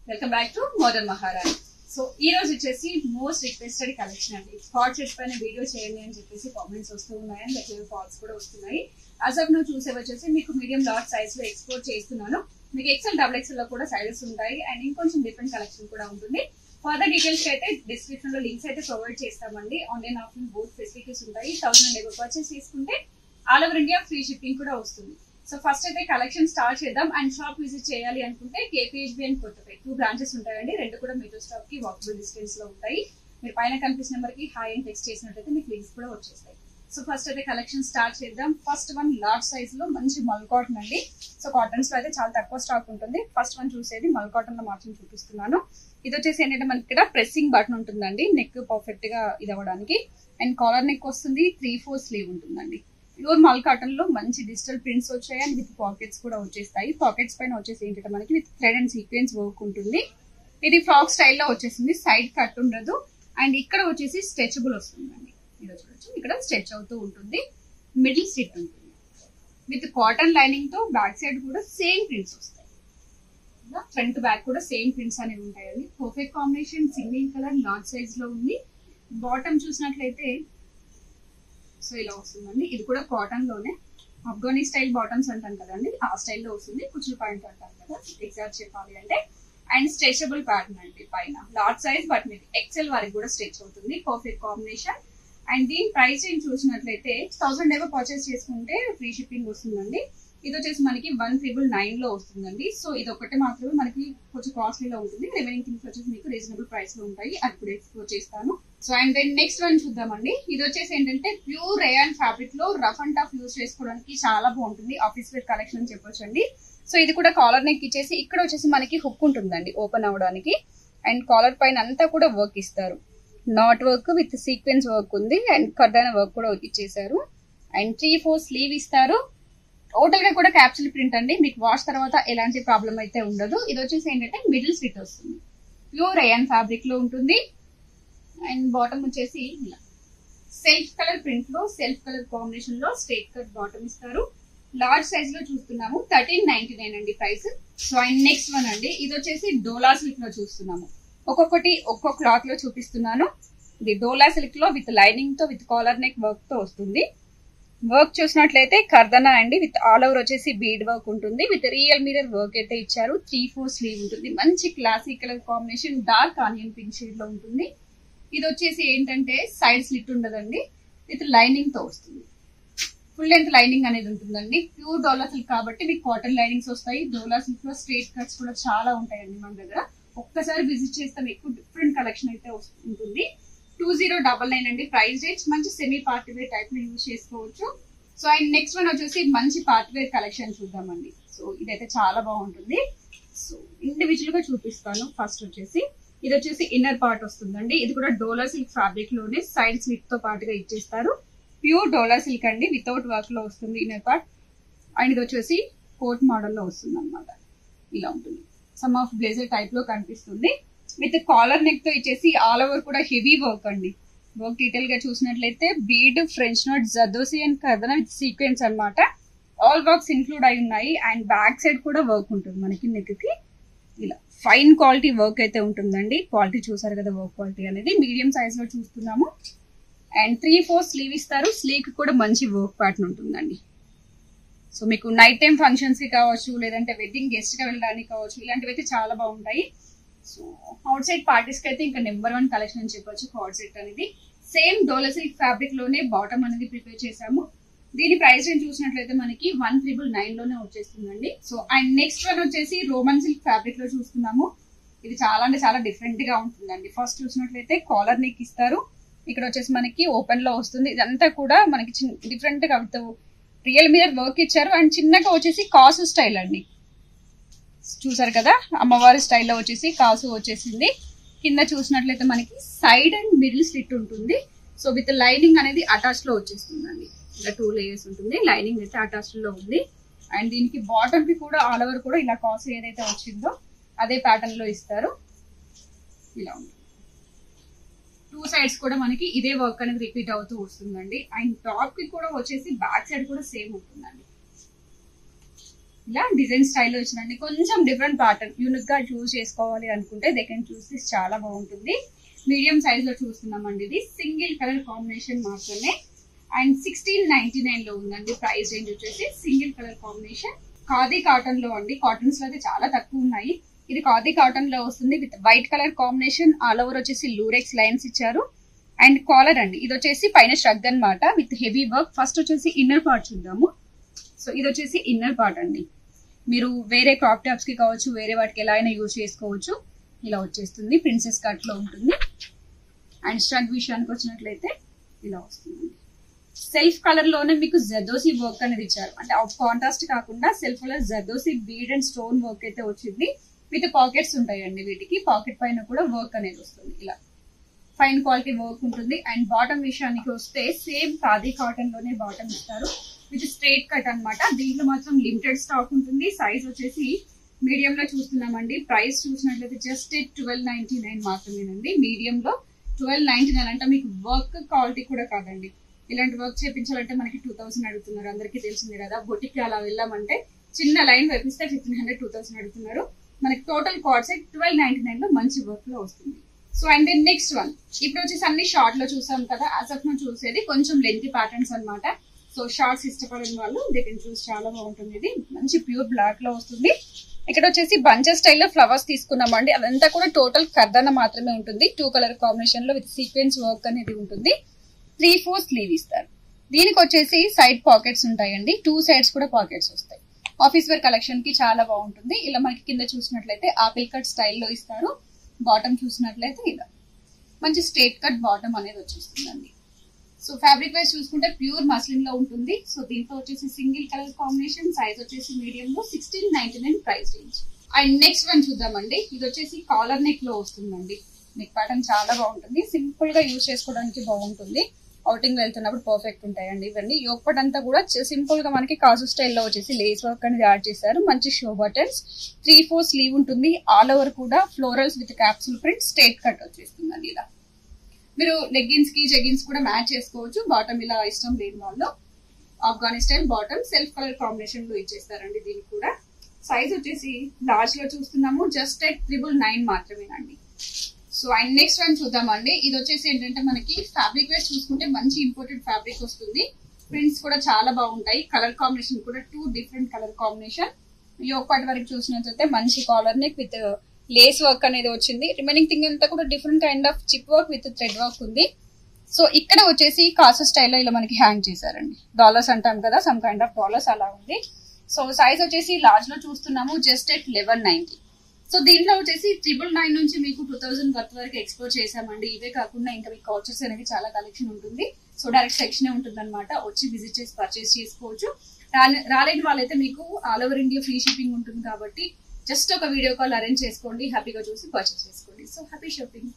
welcome back to modern Maharaj so ఈ రోజు వచ్చేసి మోస్ట్ రిక్వెస్టెడ్ కలెక్షన్ అండి స్పాట్ సెట్ పైన వీడియో చేయండి అని చెప్పేసి కామెంట్స్ వస్తూ ఉన్నాయి అండ్ రెగ్యులర్ కాల్స్ కూడా వస్తున్నాయి అస్ ఆఫ్ నువ్వు చూసే వచ్చేసి మీకు మీడియం లాట్ సైజ్ లో ఎక్స్పోర్ట్ చేస్తున్నాను మీకు ఎక్సెల్ డబుల్ ఎక్సెల్ లో కూడా సైజెస్ ఉంటాయి అండ్ ఇంకొంచెం డిఫరెంట్ కలెక్షన్ కూడా ఉంటుంది ఫర్దర్ డీటెయిల్స్ అయితే డిస్క్రిప్షన్ లో లింక్స్ అయితే ప్రొవైడ్ చేస్తామండి ఆన్లైన్ ఆఫ్లైన్ బోత్ ఫెసిలిటీస్ ఉంటాయి థౌసండ్ ఎబో పర్చేస్ చేసుకుంటే all over India free shipping కూడా వస్తుంది సో ఫస్ట్ అయితే కలెక్షన్ స్టార్ట్ చేద్దాం అండ్ షాప్ విజిట్ చేయాలి అనుకుంటే KPHB and Kothapeta two branches ఉంటాయండి రెండు కూడా మెట్రో స్టాప్ కి వాకబుల్ డిస్టెన్స్ లో ఉంటాయి మీరు పైన కనిపిస్తున్న నెంబర్ కి హాయ్ అని టెక్స్ట్ చేసినట్లయితే మీకు లింక్స్ కూడా వచ్చేస్తాయి సో ఫస్ట్ అయితే కలెక్షన్ స్టార్ట్ చేద్దాం ఫస్ట్ వన్ లార్జ్ సైజ్ లో మంచి మల్ కాటన్ అండి సో కాటన్స్ లో అయితే చాలా తక్కువ స్టాక్ ఉంటుంది ఫస్ట్ వన్ చూసేది మల్ కాటన్ లో మాత్రం చూపిస్తున్నాను ఇది వచ్చేసి ఏంటంటే మనకి ఇక్కడ ప్రెస్సింగ్ బటన్ ఉంటుందండి నెక్ పర్ఫెక్ట్ గా ఇది అవ్వడానికి అండ్ కాలర్ నెక్ వస్తుంది త్రీ ఫోర్ స్లీవ్ ఉంటుందండి ప్యూర్ మల్ కాటన్ లో మంచి డిజిటల్ ప్రింట్స్ వచ్చాయి అండ్ విత్ పాకెట్స్ కూడా వచ్చేస్తాయి పాకెట్స్ పైన వచ్చేసి ఏంటంటే మనకి with thread and sequence work ఉంటుంది ఇది ఫ్రాక్ స్టైల్లో వచ్చేసింది సైడ్ కట్ ఉండదు అండ్ ఇక్కడ వచ్చేసి స్ట్రెచబుల్ వస్తుందండి ఇది చూడొచ్చు ఇక్కడ స్ట్రెచ్ అవుతూ ఉంటుంది మిడిల్ స్టిట్ ఉంటుంది విత్ కాటన్ లైనింగ్ తో బ్యాక్ సైడ్ కూడా సేమ్ ప్రింట్స్ వస్తాయి ఫ్రంట్ బ్యాక్ కూడా సేమ్ ప్రింట్స్ అనేవి ఉంటాయండి perfect combination single colour large size లో ఉంది బాటమ్ చూసినట్లయితే సో ఇలా వస్తుందండి ఇది కూడా కాటన్ లోనే అఫ్ఘానీ స్టైల్ బాటమ్స్ అంటాం కదండి ఆ స్టైల్లో వస్తుంది కుచులు పాయింట్ అంటాం కదా ఎగ్జాక్ట్ చెప్పాలి అంటే అండ్ స్ట్రెచబుల్ ప్యాటర్న్ అండి పైన లార్జ్ సైజ్ బట్ మీకు ఎక్సెల్ వరకు కూడా స్ట్రెచ్ అవుతుంది పర్ఫెక్ట్ కాంబినేషన్ అండ్ దీని ప్రైస్ ఏం చూసినట్లయితే థౌసండ్ ఎవర్ పర్చేస్ చేసుకుంటే ఫ్రీ షిప్పింగ్ వస్తుందండి ఇది వచ్చేసి మనకి వన్ ట్రిపుల్ నైన్ లో వస్తుందండి సో ఇది ఒకటి మాత్రమే మనకి కొంచెం కాస్ట్లీలో ఉంటుంది రిమైనింగ్ థింగ్స్ వచ్చేసి మీకు రీజనబుల్ ప్రైస్ లో ఉంటాయి అది కూడా ఎక్స్ప్లోర్ చేస్తాను so and then next one చూద్దామండి ఇది వచ్చేసి ఏంటంటే ప్యూర్ రేయాన్ ఫ్యాబ్రిక్ లో రఫ్ అండ్ టఫ్ యూస్ చేసుకోవడానికి చాలా బాగుంటుంది ఆఫీస్ వేర్ కలెక్షన్ అని చెప్పొచ్చు అండి సో ఇది కూడా కాలర్ నెక్ ఇచ్చేసి ఇక్కడ వచ్చేసి మనకి హుక్ ఉంటుందండి ఓపెన్ అవడానికి అండ్ కాలర్ పైన అంతా కూడా వర్క్ ఇస్తారు knot work with sequence work ఉంది అండ్ కర్దాన వర్క్ కూడా ఇచ్చేసారు అండ్ త్రీ ఫోర్ స్లీవ్ ఇస్తారు టోటల్ గా కూడా క్యాప్చుల్ ప్రింట్ అండి మీకు వాష్ తర్వాత ఎలాంటి ప్రాబ్లం అయితే ఉండదు ఇది వచ్చేసి ఏంటంటే మిడిల్ స్లిట్ వస్తుంది ప్యూర్ అయన్ ఫ్యాబ్రిక్ లో ఉంటుంది అండ్ బాటమ్ వచ్చేసి ఇలా సెల్ఫ్ కలర్ ప్రింట్ లో సెల్ఫ్ కలర్ కాంబినేషన్ లో స్ట్రేట్ కట్ బాటమ్ ఇస్తారు లార్జ్ సైజ్ లో చూస్తున్నాము థర్టీన్ నైన్టీ నైన్ అండి price so and next one అండి ఇది వచ్చేసి డోలా సిల్క్ లో చూస్తున్నాము ఒక్కొక్కటి ఒక్కో క్లాత్ లో చూపిస్తున్నాను ఇది డోలా సిల్క్ లో విత్ లైనింగ్ తో విత్ కాలర్ నెక్ వర్క్ తో వస్తుంది వర్క్ చూసినట్లయితే కర్దనా అండి విత్ ఆల్ ఓవర్ వచ్చేసి బీడ్ వర్క్ ఉంటుంది విత్ రియల్ మీరర్ వర్క్ అయితే ఇచ్చారు త్రీ ఫోర్ స్లీవ్ ఉంటుంది మంచి classic colour combination dark onion pink shade లో ఉంటుంది ఇది వచ్చేసి ఏంటంటే సైడ్ స్లిట్ ఉండదండి విత్ లైనింగ్ తో వస్తుంది ఫుల్ లెంత్ లైనింగ్ అనేది ఉంటుందండి ప్యూర్ డోలా సిల్క్ కాబట్టి మీకు కాటన్ లైనింగ్స్ వస్తాయి డోలా సిల్క్ లో స్ట్రేట్ కట్స్ కూడా చాలా ఉంటాయండి మన దగ్గర ఒక్కసారి విజిట్ చేస్తే మీకు డిఫరెంట్ కలెక్షన్ అయితే ఉంటుంది టూ జీరో డబల్ నైన్ అండి ప్రైస్ రేంజ్ మంచి సెమీ పార్టీ వేర్ టైప్ లో యూజ్ చేసుకోవచ్చు సో అండ్ నెక్స్ట్ వన్ వచ్చేసి మంచి పార్టీ వేర్ కలెక్షన్ చూద్దామండి సో ఇదైతే చాలా బాగుంటుంది సో ఇండివిజువల్ గా చూపిస్తాను ఫస్ట్ వచ్చేసి ఇది వచ్చేసి ఇన్నర్ పార్ట్ వస్తుందండి ఇది కూడా డోలా సిల్క్ ఫ్యాబ్రిక్ లోనే సైడ్ స్లిప్ తో పాటుగా ఇచ్చేస్తారు ప్యూర్ డోలా సిల్క్ అండి వితౌట్ వర్క్ లో వస్తుంది ఇన్నర్ పార్ట్ అండ్ ఇది వచ్చేసి కోట్ మోడల్ లో వస్తుంది అనమాట ఇలా ఉంటుంది సమ్ ఆఫ్ బ్లేజర్ టైప్ లో కనిపిస్తుంది విత్ కాలర్ నెక్ తో ఇచ్చేసి ఆల్ ఓవర్ కూడా హెవీ వర్క్ అండి వర్క్ డీటెయిల్ గా చూసినట్లయితే బీడ్ ఫ్రెంచ్ నోట్ జదోసి అండ్ కదన విత్ సీక్వెన్స్ అనమాట ఆల్ వర్క్స్ ఇన్క్లూడ్ అయి ఉన్నాయి అండ్ బ్యాక్ సైడ్ కూడా వర్క్ ఉంటుంది మనకి నెక్ కి ఇలా ఫైన్ క్వాలిటీ వర్క్ అయితే ఉంటుందండి క్వాలిటీ చూసారు కదా వర్క్ క్వాలిటీ అనేది మీడియం సైజ్ లో చూస్తున్నాము అండ్ త్రీ ఫోర్ స్లీవ్ ఇస్తారు స్లీవ్ కూడా మంచి వర్క్ ప్యాటర్న్ ఉంటుందండి సో మీకు నైట్ టైం ఫంక్షన్స్ కి కావచ్చు లేదంటే వెడ్డింగ్ గెస్ట్ గా వెళ్ళడానికి కావచ్చు ఇలాంటివి అయితే చాలా బాగుంటాయి సో అవుట్ సైడ్ పార్టీస్ కి అయితే ఇంకా నెంబర్ వన్ కలెక్షన్ అని చెప్పొచ్చు కార్డ్ సెట్ అనేది సేమ్ డోలా సిల్క్ ఫ్యాబ్రిక్ లోనే బాటమ్ అనేది ప్రిపేర్ చేసాము దీని ప్రైస్ రేంజ్ చూసినట్లయితే మనకి వన్ త్రిబుల్ నైన్ లోనే వచ్చేస్తుందండి సో అండ్ నెక్స్ట్ వన్ వచ్చేసి రోమన్ సిల్క్ ఫ్యాబ్రిక్ లో చూస్తున్నాము ఇది చాలా అంటే చాలా డిఫరెంట్ గా ఉంటుందండి ఫస్ట్ చూసినట్లయితే కాలర్ నెక్ ఇస్తారు ఇక్కడ వచ్చేసి మనకి ఓపెన్ లో వస్తుంది ఇదంతా కూడా మనకి డిఫరెంట్ గా విత్ రియల్ మీద వర్క్ ఇచ్చారు అండ్ చిన్నగా వచ్చేసి కాసు స్టైల్ అండి చూసారు కదా అమ్మవారి స్టైల్లో వచ్చేసి కాసు వచ్చేసింది కింద చూసినట్లయితే మనకి సైడ్ అండ్ మిడిల్ స్లిట్ ఉంటుంది సో విత్ లైనింగ్ అనేది అటాచ్ లో వచ్చేస్తుందండి ఇలా టూ లేయర్స్ ఉంటుంది లైనింగ్ అయితే అటాచ్ లో ఉంది అండ్ దీనికి బాటమ్ కి కూడా ఆల్ ఓవర్ కూడా ఇలా కాసు ఏదైతే వచ్చిందో అదే ప్యాటర్న్ లో ఇస్తారు ఇలా ఉంది టూ సైడ్స్ కూడా మనకి ఇదే వర్క్ అనేది రిపీట్ అవుతూ వస్తుందండి అండ్ టాప్ కి కూడా వచ్చేసి బ్యాక్ సైడ్ కూడా సేమ్ ఉంటుందండి ఇలా డిజైన్ స్టైల్లో వచ్చినండి కొంచెం డిఫరెంట్ ప్యాటర్న్ యూనిక్ గా చూస్ చేసుకోవాలి అనుకుంటే దే కెన్ చూస్ దిస్ చాలా బాగుంటుంది మీడియం సైజ్ లో చూస్తున్నామండి ఇది సింగిల్ కలర్ కాంబినేషన్ మాత్రమే అండ్ సిక్స్టీన్ నైన్టీ నైన్ లో ఉందండి ప్రైస్ రేంజ్ వచ్చేసి single colour combination khadi cotton లో అండి కాటన్స్ లో అయితే చాలా తక్కువ ఉన్నాయి ఇది ఖాదీ కాటన్ లో వస్తుంది with white colour combination all over వచ్చేసి లూరెక్స్ లైన్స్ ఇచ్చారు అండ్ కాలర్ అండి ఇది వచ్చేసి పైన షగ్ అన్నమాట విత్ హెవీ వర్క్ ఫస్ట్ వచ్చేసి ఇన్నర్ పార్ట్ చూద్దాము సో ఇది వచ్చేసి ఇన్నర్ పార్ట్ అండి మీరు వేరే క్రాప్ టాప్స్ కి కావచ్చు వేరే వాటికి ఎలా అయినా యూజ్ చేసుకోవచ్చు ఇలా వచ్చేస్తుంది ప్రిన్సెస్ కట్ లో ఉంటుంది అండ్ స్ట్రగ్ విషయానికి వచ్చినట్లయితే ఇలా వస్తుంది సెల్ఫ్ కలర్ లోనే మీకు జర్దోసి వర్క్ అనేది ఇచ్చారు అంటే కాంట్రాస్ట్ కాకుండా self colour zardozi bead and stone work అయితే వచ్చింది విత్ పాకెట్స్ ఉంటాయండి వీటికి పాకెట్ పైన కూడా వర్క్ అనేది వస్తుంది ఇలా ఫైన్ క్వాలిటీ వర్క్ ఉంటుంది అండ్ బాటమ్ విషయానికి వస్తే సేమ్ ఖాదీ కాటన్ లోనే బాటమ్ ఇస్తారు విత్ స్ట్రైట్ కట్ అన్నమాట దీంట్లో మాత్రం లిమిటెడ్ స్టాక్ ఉంటుంది సైజ్ వచ్చేసి మీడియం లో చూస్తున్నామండి ప్రైస్ చూసినట్లయితే జస్ట్ ట్వెల్వ్ నైన్టీ నైన్ మాత్రమేనండి మీడియం లో ట్వెల్వ్ నైన్టీ నైన్ అంటే మీకు వర్క్ క్వాలిటీ కూడా కాదండి ఇలాంటి వర్క్ చేయించాలంటే మనకి టూ థౌసండ్ అడుగుతున్నారు అందరికీ తెలిసిందే కదా బొటికి అలా వెళ్ళామంటే చిన్న లైన్ వేపిస్తే ఫిఫ్టీన్ హండ్రెడ్ టూ థౌసండ్ అడుగుతున్నారు మనకి total card set twelve ninety nine లో మంచి వర్క్ లో వస్తుంది so and then next one ఇప్పుడు వచ్చేసి అన్ని షార్ట్ లో చూసాం కదా యాజ్ ఆఫ్ మనం చూసేది కొంచెం లెంతీ ప్యాటర్న్స్ అన్నమాట సో షార్ట్స్ ఇష్టపడిన వాళ్ళు దే కెన్ చూస్ చాలా బాగుంటుంది ఇది మంచి ప్యూర్ బ్లాక్ లో వస్తుంది ఇక్కడ వచ్చేసి బంచెస్ స్టైల్లో ఫ్లవర్స్ తీసుకున్నామండి అదంతా కూడా టోటల్ కర్దన మాత్రమే ఉంటుంది టూ కలర్ కాంబినేషన్ లో విత్ సీక్వెన్స్ వర్క్ అనేది ఉంటుంది త్రీ ఫోర్ స్లీవ్ ఇస్తారు దీనికి వచ్చేసి సైడ్ పాకెట్స్ ఉంటాయండి టూ సైడ్స్ కూడా పాకెట్స్ వస్తాయి ఆఫీస్ వేర్ కలెక్షన్ కి చాలా బాగుంటుంది ఇలా మనకి కింద చూసినట్లయితే ఆపిల్ కట్ స్టైల్లో ఇస్తారు బాటమ్ చూసినట్లయితే ఇలా మంచి స్ట్రేట్ కట్ బాటమ్ అనేది వచ్చేస్తుందండి సో ఫ్యాబ్రిక్ వైజ్ చూసుకుంటే ప్యూర్ మస్లిన్ లో ఉంటుంది సో దీంట్లో వచ్చేసి సింగిల్ కలర్ కాంబినేషన్ సైజ్ వచ్చేసి మీడియం లో sixteen ninety nine price range and next one చూద్దామండి ఇది వచ్చేసి కాలర్ నెక్ లో వస్తుందండి నెక్ ప్యాటర్న్ చాలా బాగుంటుంది సింపుల్ గా యూజ్ చేసుకోవడానికి బాగుంటుంది అవుటింగ్ వెళ్తున్నప్పుడు పర్ఫెక్ట్ ఉంటాయండి ఇవన్నీ యోగపట్ అంతా కూడా సింపుల్ గా మనకి కాజు స్టైల్లో వచ్చేసి లేస్ వర్క్ అనేది యాడ్ చేశారు మంచి show buttons three four sleeve ఉంటుంది ఆల్ ఓవర్ కూడా florals with capsule print straight cut వచ్చేస్తుందండి ఇలా మీరు లెగ్గిన్స్ కి జెగిన్స్ కూడా మ్యాచ్ చేసుకోవచ్చు బాటమ్ ఇలా ఇష్టం లేని వాళ్ళు Afghanistan bottom self colour combination లో ఇచ్చేస్తారండి దీనికి కూడా సైజ్ వచ్చేసి లార్జ్ లో చూస్తున్నాము జస్ట్ ఎట్ త్రిబుల్ నైన్ మాత్రమేనండి సో అండ్ నెక్స్ట్ వన్ చూద్దామండి ఇది వచ్చేసి ఏంటంటే మనకి ఫ్యాబ్రిక్ వేర్ చూసుకుంటే మంచి ఇంపోర్టెడ్ ఫ్యాబ్రిక్ వస్తుంది ప్రింట్స్ కూడా చాలా బాగుంటాయి కలర్ కాంబినేషన్ కూడా టూ డిఫరెంట్ కలర్ కాంబినేషన్ యోగపాటి వరకు చూసినట్లయితే మంచి collar neck with lace work అనేది వచ్చింది రిమైనింగ్ థింగ్ అంతా కూడా different kind of chip work with thread work ఉంది సో ఇక్కడ వచ్చేసి కాసు స్టైల్లో ఇలా మనకి హ్యాంగ్ చేశారండి డాలర్స్ అంటాం కదా సమ్ కైండ్ ఆఫ్ డాలర్స్ అలా ఉంది సో సైజ్ వచ్చేసి లార్జ్ లో చూస్తున్నాము just at eleven ninety so దీంట్లో వచ్చేసి ట్రిపుల్ నైన్ నుంచి మీకు టూ థౌసండ్ వర్త్ వరకు ఎక్స్ప్లోర్ చేసామండి ఇవే కాకుండా ఇంకా మీకు కౌచర్స్ అనేది చాలా కలెక్షన్ ఉంటుంది సో డైరెక్ట్ సెక్షన్ ఉంటుంది అనమాట వచ్చి విజిట్ చేసి పర్చేస్ చేసుకోవచ్చు రాలేని వాళ్ళైతే మీకు all over India free shipping ఉంటుంది కాబట్టి జస్ట్ ఒక వీడియో కాల్ అరేంజ్ చేసుకోండి హ్యాపీగా చూసి పర్చేస్ చేసుకోండి సో హ్యాపీ షాపింగ్